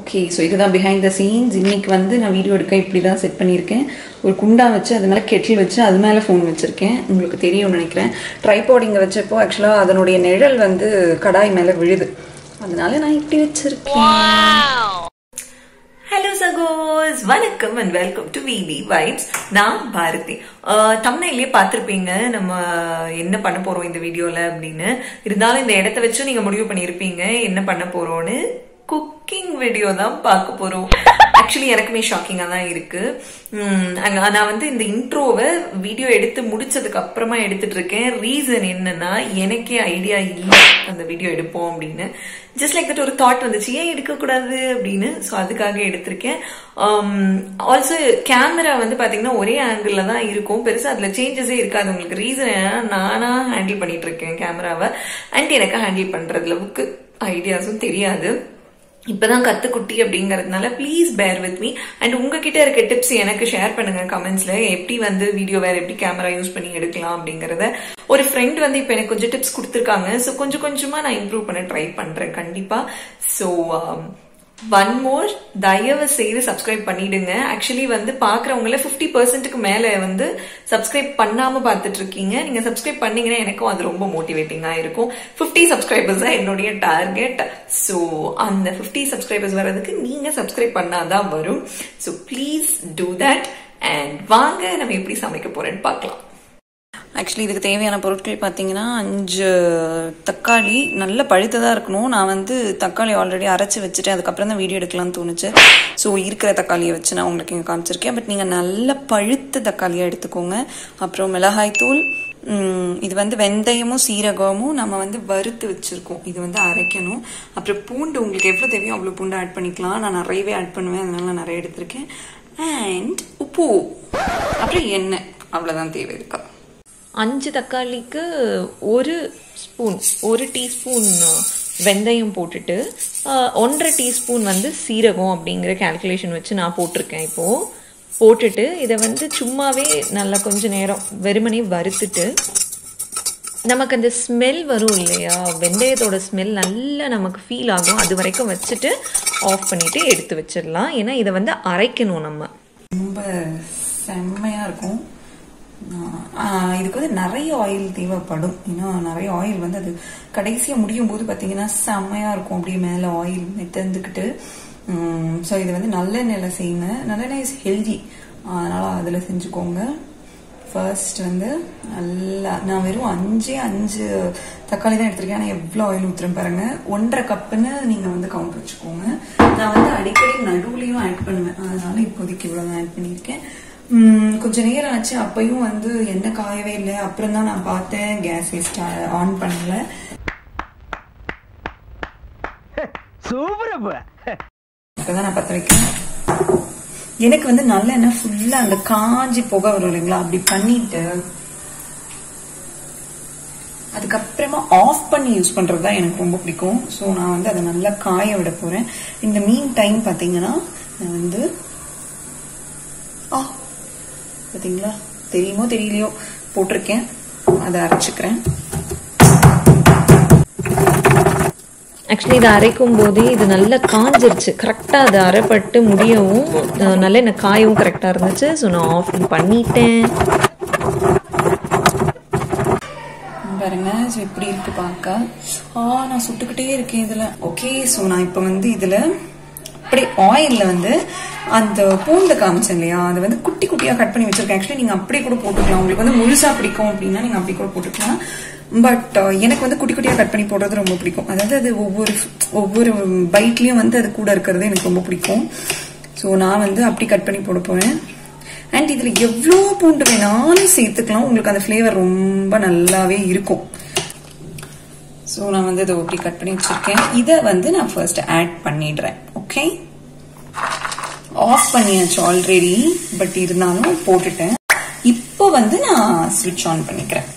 Okay so இதுதான் behind the scenes இன்னைக்கு வந்து நான் வீடியோ எடுக்க இப்படி தான் செட் பண்ணியிருக்கேன் ஒரு குண்டா வச்சு அது மேலே கெட்டில் வச்சு அது மேலே ஃபோன் வச்சுருக்கேன் உங்களுக்கு தெரியும்னு நினைக்கிறேன் ட்ரைபாட் இங்கே வச்சப்போ ஆக்சுவலாக அதனுடைய நிழல் வந்து கடாய் மேலே விழுது அதனால நான் இப்படி வச்சிருக்கேன் ஹலோ சகோஸ் வணக்கம் and welcome to V V vibes நான் பாரதி தமிழ்லேயே பார்த்துருப்பீங்க நம்ம என்ன பண்ண போறோம் இந்த வீடியோல அப்படின்னு இருந்தாலும் இந்த இடத்த வச்சு நீங்க முடிவு பண்ணியிருப்பீங்க என்ன பண்ண போறோம்னு குக்கிங் வீடியோ தான் பார்க்க போறோம் ஆக்சுவலி எனக்குமே ஷாக்கிங்காக தான் இருக்கு உம், அங்க- நான் வந்து இந்த இன்ட்ரோவை வீடியோ எடுத்து முடிச்சதுக்கு அப்புறமா எடுத்துட்டு இருக்கேன் ரீசன் என்னன்னா எனக்கே ஐடியா இல்லை அந்த வீடியோ எடுப்போம் அப்படின்னு ஜஸ்ட் லைக் தட் ஒரு தாட் வந்துச்சு ஏன் எடுக்கக்கூடாது அப்படின்னு ஸோ அதுக்காக எடுத்திருக்கேன் ஆல்சோ கேமரா வந்து பாத்தீங்கன்னா ஒரே ஆங்கிள் தான் இருக்கும் பெருசா அதுல சேஞ்சஸே இருக்காது உங்களுக்கு ரீசன் என்னன்னா நானா ஹேண்டில் பண்ணிட்டு இருக்கேன் கேமராவை அண்ட் எனக்கு ஹேண்டில் பண்றதுல புக்கு ஐடியாஸும் தெரியாது இப்பதான் கத்துக்குட்டி அப்படிங்கறதுனால please bear with me and உங்ககிட்ட இருக்க டிப்ஸ் எனக்கு ஷேர் பண்ணுங்க கமெண்ட்ஸ்ல எப்படி வந்து வீடியோ வேற எப்படி கேமரா யூஸ் பண்ணி எடுக்கலாம் அப்படிங்கறத ஒரு ஃப்ரெண்ட் வந்து இப்ப எனக்கு கொஞ்சம் டிப்ஸ் கொடுத்துருக்காங்க ஸோ கொஞ்சம் கொஞ்சமா நான் இம்ப்ரூவ் பண்ண ட்ரை பண்றேன் கண்டிப்பா ஸோ ஒன் மோர் தயவு செய்து சப்ஸ்கிரைப் பண்ணிடுங்க ஆக்சுவலி வந்து பாக்குறவங்கள ஃபிஃப்டி பர்சன்ட்டுக்கு மேல வந்து சப்ஸ்கிரைப் பண்ணாம பார்த்துட்டு இருக்கீங்க நீங்க சப்ஸ்கிரைப் பண்ணீங்கன்னா எனக்கும் அது ரொம்ப மோட்டிவேட்டிங்கா இருக்கும் 50 சப்ஸ்கிரைபர்ஸ் தான் என்னுடைய டார்கெட் ஸோ அந்த 50 சப்ஸ்கிரைபர்ஸ் வர்றதுக்கு நீங்க சப்ஸ்கிரைப் பண்ணாதான் வரும் so please do that and வாங்க நம்ம எப்படி சமைக்க போறேன்னு பார்க்கலாம் ஆக்சுவலி இதுக்கு தேவையான பொருட்கள் பார்த்தீங்கன்னா அஞ்சு தக்காளி நல்ல பழுத்ததாக இருக்கணும் நான் வந்து தக்காளி ஆல்ரெடி அரைச்சி வச்சுட்டேன் அதுக்கப்புறம் தான் வீடியோ எடுக்கலாம்னு தோணுச்சு ஸோ இருக்கிற தக்காளியை வச்சு நான் உங்களுக்கு இங்கே காமிச்சிருக்கேன் பட் நீங்கள் நல்ல பழுத்த தக்காளியாக எடுத்துக்கோங்க அப்புறம் மிளகாய்த்தூள் ம், இது வந்து வெந்தயமும் சீரகமும் நம்ம வந்து வறுத்து வச்சிருக்கோம் இது வந்து அரைக்கணும் அப்புறம் பூண்டு உங்களுக்கு எவ்வளோ தேவையோ அவ்வளோ பூண்டு ஆட் பண்ணிக்கலாம் நான் நிறையவே ஆட் பண்ணுவேன் அதனால நான் நிறைய எடுத்திருக்கேன் அண்ட் உப்பு அப்புறம் எண்ணெய் அவ்வளோதான் தேவை இருக்கா அஞ்சு தக்காளிக்கு ஒரு ஸ்பூன் ஒரு டீஸ்பூன் வெந்தயம் போட்டுட்டு ஆஹ், ஒன்றரை டீஸ்பூன் வந்து சீரகம் அப்படிங்கிற கால்குலேஷன் வச்சு நான் போட்டிருக்கேன் இப்போ போட்டுட்டு இதை வந்து சும்மாவே நல்லா கொஞ்ச நேரம் வெறுமனே வறுத்துட்டு நமக்கு அந்த ஸ்மெல் வரும் இல்லையா வெந்தயத்தோட ஸ்மெல் நல்லா நமக்கு ஃபீல் ஆகும் அது வரைக்கும் வச்சுட்டு ஆஃப் பண்ணிட்டு எடுத்து வச்சிடலாம் ஏன்னா இதை வந்து அரைக்கணும் நம்ம ரொம்ப செம்மையா இருக்கும் ஆஹ் இதுக்கு வந்து நிறைய ஆயில் தேவைப்படும் ஏன்னா நிறைய ஆயில் வந்து அது கடைசியா முடியும் போது பாத்தீங்கன்னா செம்மையா இருக்கும் அப்படியே மேல ஆயில் மெத்தந்துக்கிட்டு ஸோ இது வந்து நல்லெண்ணெயில செய்யுங்க நல்லெண்ணெய் இஸ் ஹெல்தி அதனால அதுல செஞ்சுக்கோங்க ஃபர்ஸ்ட் வந்து நல்லா நான் வெறும் அஞ்சே அஞ்சு தக்காளி தான் எடுத்திருக்கேன் ஆனால் எவ்வளோ ஆயில் ஊற்றுறேன் பாருங்க ஒன்றரை கப்புன்னு நீங்கள் வந்து கவுண்ட் வச்சுக்கோங்க நான் வந்து அடிக்கடி நடுவுலையும் ஆட் பண்ணுவேன் அதனால இப்போதைக்கு இவ்வளோ தான் ஆட் பண்ணியிருக்கேன் உம், கொஞ்ச நேரம் ஆச்சு அப்பயும் வந்து எண்ணெய் காயவே இல்லை அப்புறம் தான் நான் பார்த்தேன் கேஸ் ஆன் பண்ணல அப்பதான் நான் பத்த வைக்கிறேன் எனக்கு வந்து நல்லெண்ணெய் ஃபுல்லா அந்த காஞ்சி புகை வரும் இல்லைங்களா அப்படி பண்ணிட்டு அதுக்கப்புறமா ஆஃப் பண்ணி யூஸ் பண்றது தான் எனக்கு ரொம்ப பிடிக்கும் ஸோ நான் வந்து அதை நல்லா காய விட போறேன் இந்த மீன் டைம் பாத்தீங்கன்னா நான் வந்து ஆ பாத்தீங்களா தெரியுமோ தெரியலையோ போட்டிருக்கேன் அதை அரைச்சுக்கிறேன் ஆக்சுவலி இதை அரைக்கும் போதே இது நல்லா காஞ்சிருச்சு கரெக்டாக அது அரைப்பட்டு முடியவும் அஹ், நல்லா எனக்கு காயவும் கரெக்டாக இருந்துச்சு ஸோ நான் ஆஃப் பண்ணிட்டேன் பாருங்க ஸோ இப்படி இருக்கு பார்க்க ஆ நான் சுட்டுக்கிட்டே இருக்கேன் இதுல ஓகே ஸோ நான் இப்போ வந்து இதுல அப்படியே ஆயில்ல வந்து அந்த பூண்டு காமிச்சேன் இல்லையா அதை வந்து குட்டி குட்டியா கட் பண்ணி வச்சிருக்கேன் ஆக்சுவலி நீங்க அப்படியே கூட போட்டுக்கலாம் உங்களுக்கு வந்து முழுசா பிடிக்கும் அப்படின்னா நீங்க அப்படி கூட போட்டுக்கலாம் பட் எனக்கு வந்து குட்டி குட்டியா கட் பண்ணி போடுறது ரொம்ப பிடிக்கும் அதாவது அது ஒவ்வொரு ஒவ்வொரு பைட்லயும் வந்து அது கூட இருக்கிறது எனக்கு ரொம்ப பிடிக்கும் ஸோ நான் வந்து அப்படி கட் பண்ணி போட போறேன் அண்ட் இதுல எவ்வளோ பூண்டு வேணாலும் சேர்த்துக்கலாம் உங்களுக்கு அந்த ஃப்ளேவர் ரொம்ப நல்லாவே இருக்கும் ஸோ நான் வந்து இதை அப்படி கட் பண்ணி வச்சிருக்கேன் இதை வந்து நான் ஃபர்ஸ்ட் ஆட் பண்ணிடுறேன் ஓகே ஆஃப் பண்ணியாச்சு ஆல்ரெடி பட் இருந்தாலும் போட்டுட்டேன் இப்போ வந்து நான் ஸ்விட்ச் ஆன் பண்ணிக்கிறேன்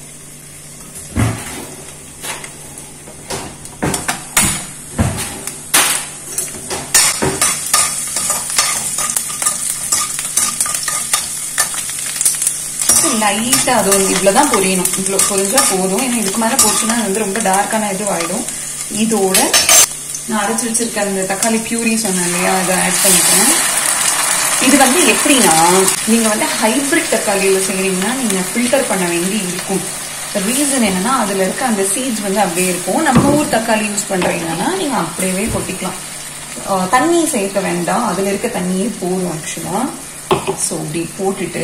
லைட்டா அது வந்து இவ்வளவுதான் பொரியணும் இவ்வளவு பொரிஞ்சா போதும் ஏன்னா இதுக்கு மேல போச்சுன்னா அது வந்து ரொம்ப டார்க்கான இது ஆயிடும் இதோட நான் அரைச்சு வச்சிருக்க அந்த தக்காளி பியூரி சொன்னேன் இல்லையா அதை ஆட் பண்ணிக்கிறேன் இது வந்து எப்படின்னா நீங்க வந்து ஹைபிரிட் தக்காளியில செய்றீங்கன்னா நீங்க ஃபில்டர் பண்ண வேண்டி இருக்கும் ரீசன் என்னன்னா அதுல இருக்க அந்த சீட்ஸ் வந்து அப்படியே இருக்கும் நம்ம ஊர் தக்காளி யூஸ் பண்றீங்கன்னா நீங்க அப்படியே கொட்டிக்கலாம் அஹ் தண்ணி சேர்க்க வேண்டாம் அதுல இருக்க தண்ணியே போதும் ஆக்சுவலா ஸோ இப்படி போட்டுட்டு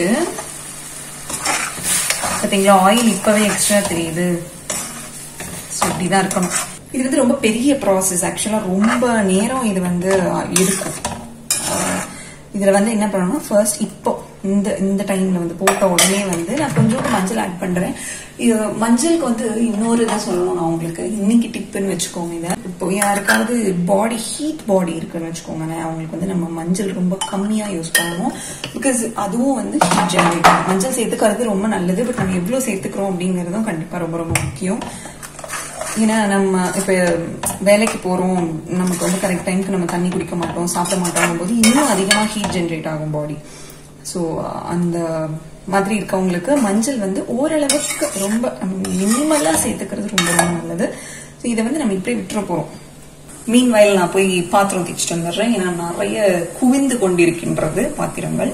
பாத்தீங்களா ஆயில் இப்பவே எக்ஸ்ட்ரா தெரியுது ஸோ இப்படிதான் இருக்கணும் இது வந்து ரொம்ப பெரிய ப்ராசஸ் ஆக்சுவலா ரொம்ப நேரம் இது வந்து எடுக்கும் அஹ் இதுல வந்து என்ன பண்ணணும்னா ஃபர்ஸ்ட் இப்போ இந்த இந்த டைம்ல வந்து போட்ட உடனே வந்து நான் கொஞ்சோண்டு மஞ்சள் ஆட் பண்றேன் இது மஞ்சளுக்கு வந்து இன்னொரு இதை சொல்லணும் நான் உங்களுக்கு இன்னைக்கு டிப்புன்னு வச்சுக்கோங்க இதை இப்போ யாருக்காவது பாடி ஹீட் பாடி இருக்குன்னு வச்சுக்கோங்களேன் அவங்களுக்கு வந்து நம்ம மஞ்சள் ரொம்ப கம்மியா யூஸ் பண்ணணும் பிகாஸ் அதுவும் வந்து ஹீட் ஜெனரேட் மஞ்சள் சேர்த்துக்கிறது ரொம்ப நல்லது பட் நம்ம எவ்வளவு சேர்த்துக்கிறோம் அப்படிங்கறதும் கண்டிப்பா ரொம்ப ரொம்ப முக்கியம் ஏன்னா நம்ம இப்ப வேலைக்கு போறோம் நமக்கு வந்து கரெக்ட் டைம்க்கு நம்ம தண்ணி குடிக்க மாட்டோம் சாப்பிட மாட்டோம் போது இன்னும் அதிகமா ஹீட் ஜென்ரேட் ஆகும் பாடி ஸோ அந்த மாதிரி இருக்கவங்களுக்கு மஞ்சள் வந்து ஓரளவுக்கு ரொம்ப மினிமலா சேர்த்துக்கிறது ரொம்ப ரொம்ப நல்லது ஸோ இதை வந்து நம்ம இப்படியே விட்டுற போறோம் மீன் வயல் நான் போய் பாத்திரம் தேய்ச்சிட்டு வந்துடுறேன் ஏன்னா நிறைய குவிந்து கொண்டிருக்கின்றது பாத்திரங்கள்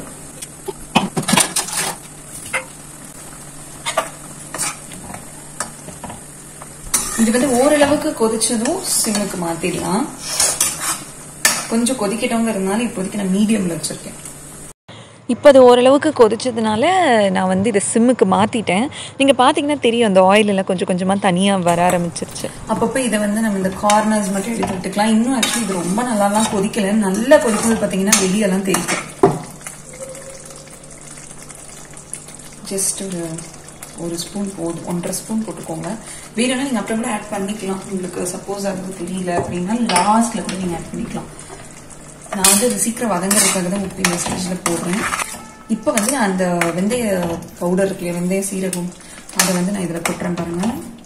இது வந்து ஓரளவுக்கு கொதிச்சதும் சிம்முக்கு மாத்திடலாம் கொஞ்சம் கொதிக்கிட்டோங்கிறதுனால இப்போதைக்கு நான் மீடியம்ல வச்சிருக்கேன் இப்போ அது ஓரளவுக்கு கொதிச்சதுனால நான் வந்து இதை சிம்முக்கு மாற்றிட்டேன் நீங்கள் பார்த்தீங்கன்னா தெரியும் அந்த ஆயில் எல்லாம் கொஞ்சம் கொஞ்சமாக தனியாக வர ஆரம்பிச்சிருச்சு அப்பப்போ இதை வந்து நம்ம இந்த கார்னர்ஸ் மட்டும் எடுத்து விட்டுக்கலாம் இன்னும் ஆக்சுவலி இது ரொம்ப நல்லாலாம் கொதிக்கல நல்லா கொதிக்கும்போது பார்த்தீங்கன்னா வெளியெல்லாம் தெரியும் ஜஸ்ட் ஒரு ஒரு ஸ்பூன் போதும் ஒன்றரை ஸ்பூன் போட்டுக்கோங்க வேணும்னா நீங்க அப்புறம் கூட ஆட் பண்ணிக்கலாம் உங்களுக்கு சப்போஸ் அது தெரியல அப்படின்னா லாஸ்ட்ல கூட நீங்க ஆட் பண்ணிக்கலாம் நான் வந்து அது சீக்கிரம் வதங்குறதுக்காக தான் உப்பு இந்த ஸ்டேஜில் போடுறேன் இப்போ வந்து நான் அந்த வெந்தய பவுடர் இருக்குல்லையா வெந்தய சீரகம் அதை வந்து நான் இதில் கொட்டுறேன் பாருங்க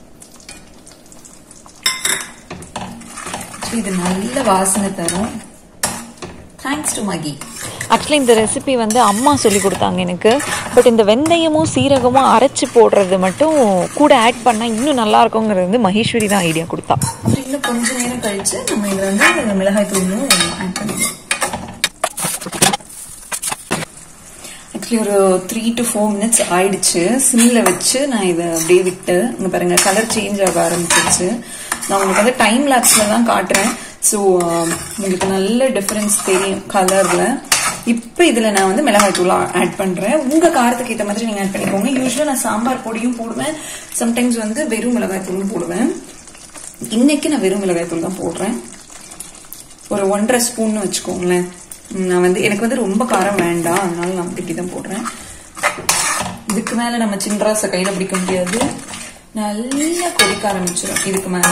So, இது நல்ல வாசனை தரும் தேங்க்ஸ் டு மகி ஆக்சுவலி இந்த ரெசிபி வந்து அம்மா சொல்லி கொடுத்தாங்க எனக்கு பட் இந்த வெந்தயமும் சீரகமும் அரைச்சி போடுறது மட்டும் கூட ஆட் பண்ணால் இன்னும் நல்லா இருக்குங்கிறது வந்து மகேஸ்வரி தான் ஐடியா கொடுத்தா அப்புறம் இன்னும் கொஞ்ச நேரம் கழிச்சு நம்ம இதில் வந்து மிளகாய் தூளும் ஆட் பண்ணிடுவோம் ஆக்சுவலி ஒரு த்ரீ டு ஃபோர் மினிட்ஸ் ஆயிடுச்சு சிம்ல வச்சு நான் இதை அப்படியே விட்டு இங்க பாருங்க கலர் சேஞ்ச் ஆக ஆரம்பிச்சிருச்சு நான் உங்களுக்கு வந்து டைம் லேப்ஸ்ல தான் காட்டுறேன் ஸோ உங்களுக்கு நல்ல டிஃபரன்ஸ் தெரியும் கலர்ல இப்போ இதுல நான் வந்து மிளகாய் தூள் ஆட் பண்றேன் உங்க காரத்துக்கு ஏற்ற மாதிரி நீங்க ஆட் பண்ணிக்கோங்க யூஸ்வலா நான் சாம்பார் பொடியும் போடுவேன் சம்டைம்ஸ் வந்து வெறும் மிளகாய் தூளும் போடுவேன் இன்னைக்கு நான் வெறும் மிளகாய் தூள் தான் போடுறேன் ஒரு ஒன்றரை ஸ்பூன் வச்சுக்கோங்களேன் ம், நான் வந்து எனக்கு வந்து ரொம்ப காரம் வேண்டாம் அதனால நான் இப்படி தான் போடுறேன் இதுக்கு மேல நம்ம சின்ராசை கையில பிடிக்க முடியாது நல்லா கொதிக்க ஆரம்பிச்சிடும் இதுக்கு மேல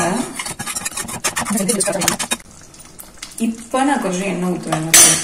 இப்ப நான் கொஞ்சம் எண்ணெய் ஊத்துவேன் அதுல.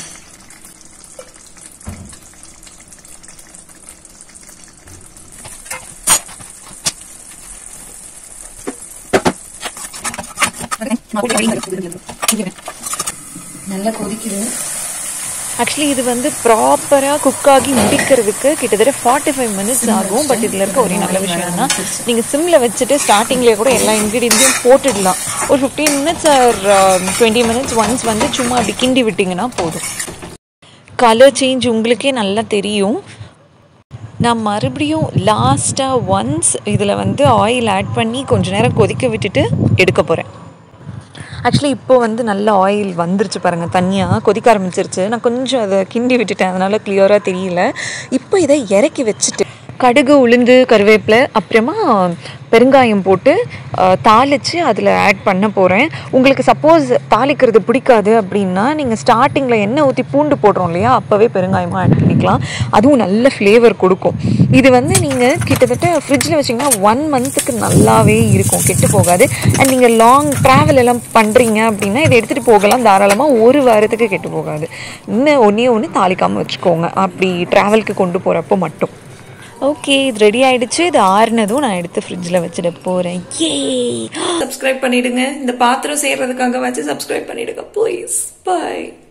நல்லா கொதிக்குது ஆக்சுவலி இது வந்து ப்ராப்பராக குக் ஆகி முடிக்கிறதுக்கு கிட்டத்தட்ட ஃபார்ட்டி ஃபைவ் மினிட்ஸ் ஆகும் பட் இதில் இருக்க ஒரே நல்ல விஷயம்னா நீங்கள் சிம்மில் வச்சுட்டு ஸ்டார்டிங்லேயே கூட எல்லா இன்க்ரீடியன்ஸையும் போட்டுடலாம் ஒரு fifteen minutes or twenty minutes once வந்து சும்மா அப்படி கிண்டி விட்டிங்கன்னா போதும் கலர் சேஞ்ச் உங்களுக்கே நல்லா தெரியும் நான் மறுபடியும் லாஸ்ட்டாக ஒன்ஸ் இதில் வந்து ஆயில் ஆட் பண்ணி கொஞ்ச நேரம் கொதிக்க விட்டுட்டு எடுக்க போகிறேன் ஆக்சுவலி இப்போ வந்து நல்ல ஆயில் வந்துருச்சு பாருங்கள் தனியாக கொதிக்க ஆரம்பிச்சிருச்சு நான் கொஞ்சம் அதை கிண்டி விட்டுட்டேன் அதனால் கிளியராக தெரியல இப்போ இதை இறக்கி வச்சுட்டு கடுகு உளுந்து கருவேப்பிலை அப்புறமா பெருங்காயம் போட்டு தாளித்து அதில் ஆட் பண்ண போகிறேன் உங்களுக்கு சப்போஸ் தாளிக்கிறது பிடிக்காது அப்படின்னா நீங்கள் ஸ்டார்டிங்கில் எண்ணெய் ஊற்றி பூண்டு போடுறோம் இல்லையா அப்போவே பெருங்காயமாக ஆட் பண்ணிக்கலாம் அதுவும் நல்ல ஃப்ளேவர் கொடுக்கும் இது வந்து நீங்கள் கிட்டத்தட்ட ஃப்ரிட்ஜில் வச்சிங்கன்னா ஒன் மந்த்துக்கு நல்லாவே இருக்கும் கெட்டு போகாது அண்ட் நீங்கள் லாங் ட்ராவல் எல்லாம் பண்ணுறீங்க அப்படின்னா இதை எடுத்துகிட்டு போகலாம் தாராளமாக ஒரு வாரத்துக்கு கெட்டு போகாது இன்னும் ஒன்றே ஒன்று தாளிக்காமல் வச்சுக்கோங்க அப்படி ட்ராவலுக்கு கொண்டு போகிறப்போ மட்டும் ஓகே இது ரெடி ஆயிடுச்சு இது ஆறுனதும் நான் எடுத்து ஃப்ரிட்ஜில் வச்சுட போகிறேன் ஏ சப்ஸ்கிரைப் பண்ணிடுங்க இந்த பாத்திரம் செய்யறதுக்காக வச்சு சப்ஸ்கிரைப் பண்ணிடுங்க ப்ளீஸ் பாய்